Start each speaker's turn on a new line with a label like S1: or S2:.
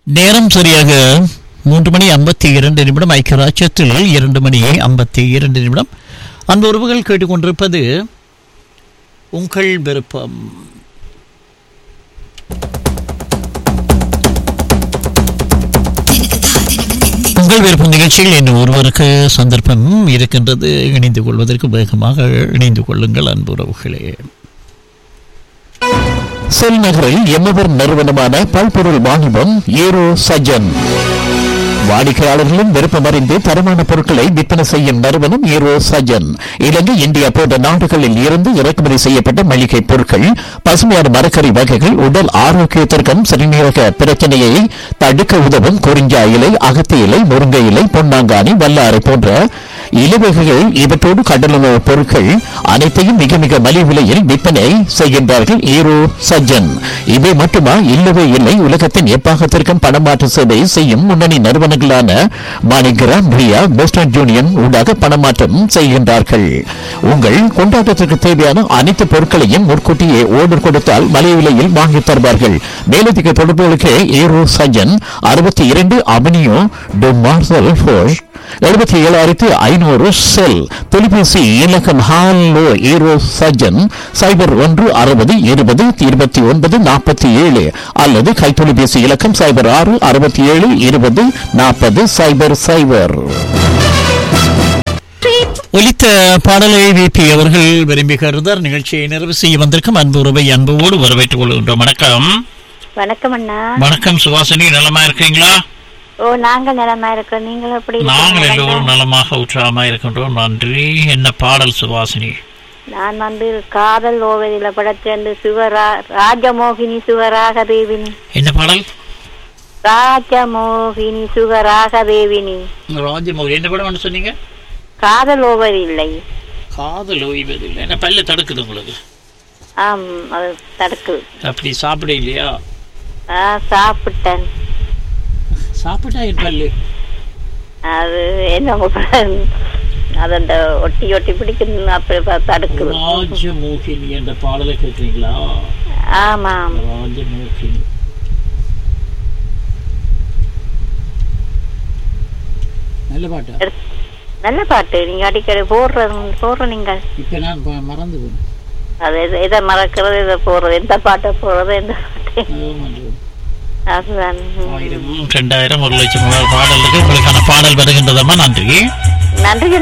S1: நேரம் சரியாக மூன்று மணி ஐம்பத்தி இரண்டு நிமிடம் ஐக்கியராட்சத்தில் இரண்டு மணி ஐம்பத்தி இரண்டு நிமிடம் அந்த உறவுகள் கேட்டுக்கொண்டிருப்பது உங்கள் விருப்பம் உங்கள் விருப்பம் நிகழ்ச்சியில் இன்னும் ஒருவருக்கு சந்தர்ப்பம் இருக்கின்றது இணைந்து கொள்வதற்கு வேகமாக இணைந்து கொள்ளுங்கள் அன்பு உறவுகளே செல் நகரில் எம்மவர் நிறுவனமான பல்பொருள் வாணிபம் ஏரோ சஜன் வாடிக்கையாளர்களும் விருப்பமறிந்து தரமான பொருட்களை விற்பனை செய்யும் நிறுவனம் ஏரோ சஜன் இலங்கை இந்தியா போன்ற நாடுகளில் இருந்து இறக்குமதி செய்யப்பட்ட மளிகை பொருட்கள் பசுமையான மரக்கறி வகைகள் உடல் ஆரோக்கியத்திற்கும் சிறுநீரக பிரச்சனையை தடுக்க உதவும் குறிஞ்சா இலை அகத்தி இலை முருங்கை இலை பொன்னாங்கானி வல்லாரை போன்ற இலவகைகள் இவற்றோடு கடலுணவு பொருட்கள் அனைத்தையும் மிக மிக மலிவு விலையில் விற்பனை செய்கின்றார்கள் ஈரோ சஜ்ஜன் இவை மட்டுமா இல்லவே இல்லை உலகத்தின் எப்பாகத்திற்கும் பணமாற்று சேவை செய்யும் முன்னணி நிறுவனங்களான மாணிகிராம் ரியா வெஸ்டர்ன் யூனியன் ஊடாக பணமாற்றம் செய்கின்றார்கள் உங்கள் கொண்டாட்டத்திற்கு தேவையான அனைத்து பொருட்களையும் முன்கூட்டியே ஓர்டர் கொடுத்தால் மலிவு விலையில் வாங்கித் தருவார்கள் மேலதிக தொடர்புகளுக்கு ஈரோ சஜ்ஜன் அறுபத்தி இரண்டு அவனியோ டு மார்சல் ஃபோர்ஸ் எழுபத்தி ஏழாயிரத்தி ஐநூறு செல் தொலைபேசி இலக்கம் ஹாலோ ஈரோ சஜன் சைபர் ஒன்று அறுபது இருபது இருபத்தி ஒன்பது நாற்பத்தி ஏழு அல்லது கைத்தொலைபேசி இலக்கம் சைபர் ஆறு அறுபத்தி ஏழு இருபது நாற்பது சைபர் சைபர் ஒலித்த பாடலை விபி அவர்கள் விரும்பி கருதார் நிகழ்ச்சியை நிறைவு செய்ய வந்திருக்கும் அன்பு உறவை அன்போடு வரவேற்றுக் கொள்கின்றோம் வணக்கம்
S2: வணக்கம் அண்ணா
S1: வணக்கம் சுவாசினி நலமா இருக்கீங்களா
S2: ஓ நாங்க நலமா இருக்கோம் நீங்கள் எப்படி
S1: நாங்கள்
S2: இருக்கீங்க
S1: எல்லோரும்
S2: அண்ணா?
S1: நலமாக உற்சாகமா இருக்கின்றோம் நன்றி என்ன பாடல் சுவாசினி
S2: நான் வந்து காதல் ஓவதில படத்திலிருந்து சுவரா ராஜமோகினி சுவராக தேவினி
S1: என்ன பாடல்
S2: ராஜமோகினி சுவராக தேவினி
S1: ராஜமௌலி என்ன படம் சொன்னீங்க
S2: காதல் ஓவர் இல்லை
S1: காதல் ஓய்வதில்லை என்ன பல்ல தடுக்குது உங்களுக்கு
S2: ஆம் அது தடுக்குது
S1: அப்படி சாப்பிட இல்லையா
S2: ஆ சாப்பிட்டேன்
S1: சாப்பிட்டா என் பல்லு
S2: அது என்ன அது அந்த ஒட்டி ஒட்டி பிடிக்குது அப்படி பா- தடுக்குது
S1: ராஜமோகினி என்ற பாடலை கேட்குறீங்களா
S2: ஆமாம்
S1: ராஜமோகினி நல்ல பாட்டா
S2: நல்ல பாட்டு நீங்க அடிக்கடி போடுற போடுற நீங்கள்
S1: இப்போ நான் ப- மறந்து போனேன்
S2: அது எதை- எதை மறக்கிறது எதை போடுறது எந்த பாட்டை போடுறது எந்த பாட்டை
S1: ஆமாம்.
S2: அதுதான் ம்.
S1: ஆயிரம் ரெண்டாயிரம் ஒரு லட்சம் பாடல் இருக்கு உங்களுக்கான பாடல் வருகின்றதம்மா நன்றி
S2: நன்றி